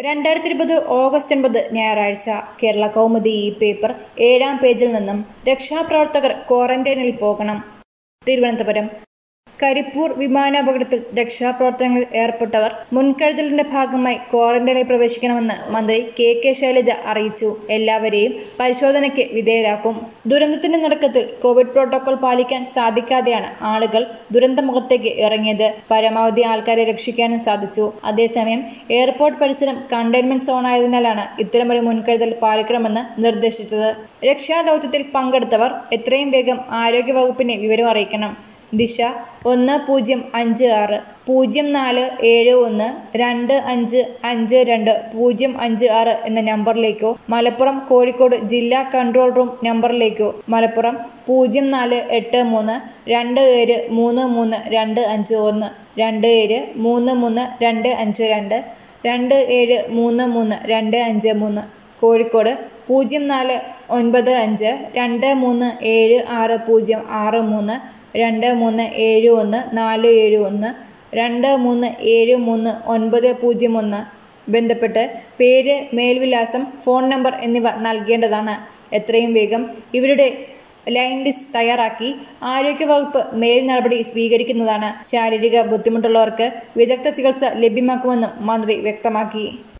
രണ്ടായിരത്തി ഇരുപത് ഓഗസ്റ്റ് ഒൻപത് ഞായറാഴ്ച കേരള കൗമുദി ഈ പേപ്പർ ഏഴാം പേജിൽ നിന്നും രക്ഷാപ്രവർത്തകർ ക്വാറന്റൈനിൽ പോകണം തിരുവനന്തപുരം കരിപ്പൂർ വിമാനാപകടത്തിൽ രക്ഷാപ്രവർത്തനങ്ങളിൽ ഏർപ്പെട്ടവർ മുൻകരുതലിന്റെ ഭാഗമായി ക്വാറന്റൈനിൽ പ്രവേശിക്കണമെന്ന് മന്ത്രി കെ കെ ശൈലജ അറിയിച്ചു എല്ലാവരെയും പരിശോധനയ്ക്ക് വിധേയരാക്കും ദുരന്തത്തിന്റെ നടക്കത്തിൽ കോവിഡ് പ്രോട്ടോകോൾ പാലിക്കാൻ സാധിക്കാതെയാണ് ആളുകൾ ദുരന്തമുഖത്തേക്ക് ഇറങ്ങിയത് പരമാവധി ആൾക്കാരെ രക്ഷിക്കാനും സാധിച്ചു അതേസമയം എയർപോർട്ട് പരിസരം കണ്ടെയ്ൻമെന്റ് സോണായതിനാലാണ് ഇത്തരമൊരു മുൻകരുതൽ പാലിക്കണമെന്ന് നിർദ്ദേശിച്ചത് രക്ഷാദൌത്യത്തിൽ പങ്കെടുത്തവർ എത്രയും വേഗം ആരോഗ്യവകുപ്പിനെ വിവരം അറിയിക്കണം ദിശ ഒന്ന് പൂജ്യം അഞ്ച് ആറ് പൂജ്യം നാല് ഏഴ് ഒന്ന് രണ്ട് അഞ്ച് അഞ്ച് രണ്ട് പൂജ്യം അഞ്ച് ആറ് എന്ന നമ്പറിലേക്കോ മലപ്പുറം കോഴിക്കോട് ജില്ലാ കൺട്രോൾ റൂം നമ്പറിലേക്കോ മലപ്പുറം പൂജ്യം നാല് എട്ട് മൂന്ന് രണ്ട് ഏഴ് മൂന്ന് മൂന്ന് രണ്ട് അഞ്ച് ഒന്ന് രണ്ട് ഏഴ് മൂന്ന് മൂന്ന് രണ്ട് അഞ്ച് രണ്ട് രണ്ട് ഏഴ് മൂന്ന് മൂന്ന് രണ്ട് അഞ്ച് മൂന്ന് കോഴിക്കോട് പൂജ്യം നാല് ഒൻപത് അഞ്ച് രണ്ട് മൂന്ന് ഏഴ് ആറ് പൂജ്യം ആറ് മൂന്ന് രണ്ട് മൂന്ന് ഏഴ് ഒന്ന് നാല് ഏഴ് ഒന്ന് രണ്ട് മൂന്ന് ഏഴ് മൂന്ന് ഒൻപത് പൂജ്യം ഒന്ന് ബന്ധപ്പെട്ട് പേര് മേൽവിലാസം ഫോൺ നമ്പർ എന്നിവ നൽകേണ്ടതാണ് എത്രയും വേഗം ഇവരുടെ ലൈൻ ലിസ്റ്റ് തയ്യാറാക്കി ആരോഗ്യവകുപ്പ് മേൽ നടപടി സ്വീകരിക്കുന്നതാണ് ശാരീരിക ബുദ്ധിമുട്ടുള്ളവർക്ക് വിദഗ്ധ ചികിത്സ ലഭ്യമാക്കുമെന്നും മന്ത്രി വ്യക്തമാക്കി